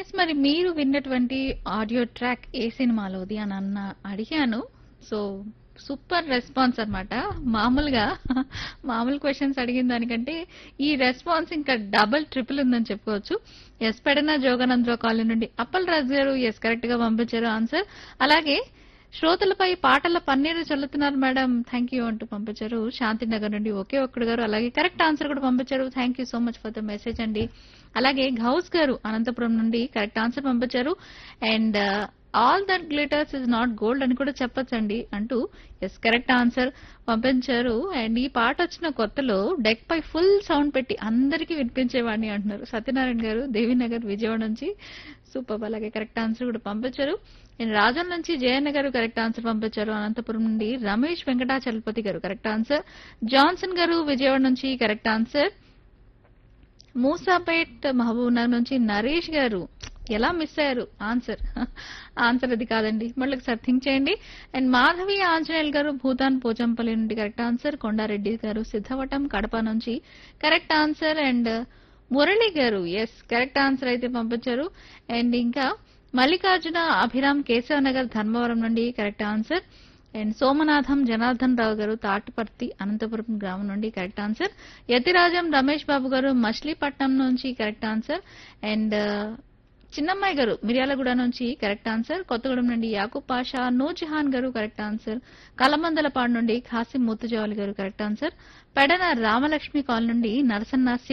yes మరి మీరు విన్నటువంటి ఆడియో ట్రాక్ ఏ సినిమాలోది అని అన్న అడిగాను సో సూపర్ రెస్పాన్స్ అన్నమాట మామూలుగా మామూలు క్వశ్చన్స్ అడిగిన దానికంటే ఈ రెస్పాన్స్ ఇంకా డబుల్ ట్రిపుల్ ఉందని చెప్పుకోవచ్చు ఎస్ పెడన జోగనంద్రో కాలనీ నుండి అప్పల్ రాజు గారు ఎస్ కరెక్ట్ గా పంపించారు ఆన్సర్ అలాగే శ్రోతలపై పాటల పన్నీరు చల్లుతున్నారు మేడం థ్యాంక్ యూ అంటూ పంపించారు శాంతినగర్ నుండి ఒకే ఒక్కడు గారు అలాగే కరెక్ట్ ఆన్సర్ కూడా పంపించారు thank you so much for the message అండి అలాగే గౌస్ గారు అనంతపురం నుండి కరెక్ట్ ఆన్సర్ పంపించారు and all that glitters is not gold అని కూడా చెప్పొచ్చండి అంటూ ఎస్ కరెక్ట్ ఆన్సర్ పంపించారు అండ్ ఈ పాట వచ్చిన కొత్తలో డెక్ పై ఫుల్ సౌండ్ పెట్టి అందరికీ వినిపించేవాడిని అంటున్నారు సత్యనారాయణ గారు దేవీనగర్ విజయవాడ నుంచి సూపర్ అలాగే కరెక్ట్ ఆన్సర్ కూడా పంపించారు అండ్ రాజన్ నుంచి జయన్న గారు కరెక్ట్ ఆన్సర్ పంపించారు అనంతపురం నుండి రమేష్ వెంకటాచలపతి గారు కరెక్ట్ ఆన్సర్ జాన్సన్ గారు విజయవాడ నుంచి correct answer Musapet Mahabubnagar నుంచి నరేష్ గారు ఎలా మిస్ అయ్యారు ఆన్సర్ ఆన్సర్ అది కాదండి మళ్ళీ ఒకసారి థింక్ చేయండి అండ్ మాధవి ఆంజనేయులు గారు భూతాన్ పోచంపల్లి నుండి కరెక్ట్ ఆన్సర్ కొండారెడ్డి గారు సిద్ధవటం కడప నుంచి కరెక్ట్ ఆన్సర్ అండ్ మురళి గారు ఎస్ కరెక్ట్ ఆన్సర్ అయితే పంపించారు అండ్ ఇంకా మల్లికార్జున అభిరామ్ కేశవ నగర్ ధర్మవరం నుండి correct answer and Somanatham Janardhan Rao గారు తాటిపర్తి అనంతపురం గ్రామం నుండి కరెక్ట్ ఆన్సర్ యతిరాజం రమేష్ బాబు గారు మచిలీపట్నం నుంచి కరెక్ట్ ఆన్సర్ అండ్ చిన్నమ్మాయి గారు మిర్యాలగూడ నుంచి కరెక్ట్ ఆన్సర్ కొత్తగూడెం నుండి యాకూబ్ పాషా నూజహాన్ గారు కరెక్ట్ ఆన్సర్ కలమందలపాడు నుండి ఖాసిం ముత్తుజావలి గారు కరెక్ట్ ఆన్సర్ పెడన రామలక్ష్మి కాల్ నుండి నరసన్న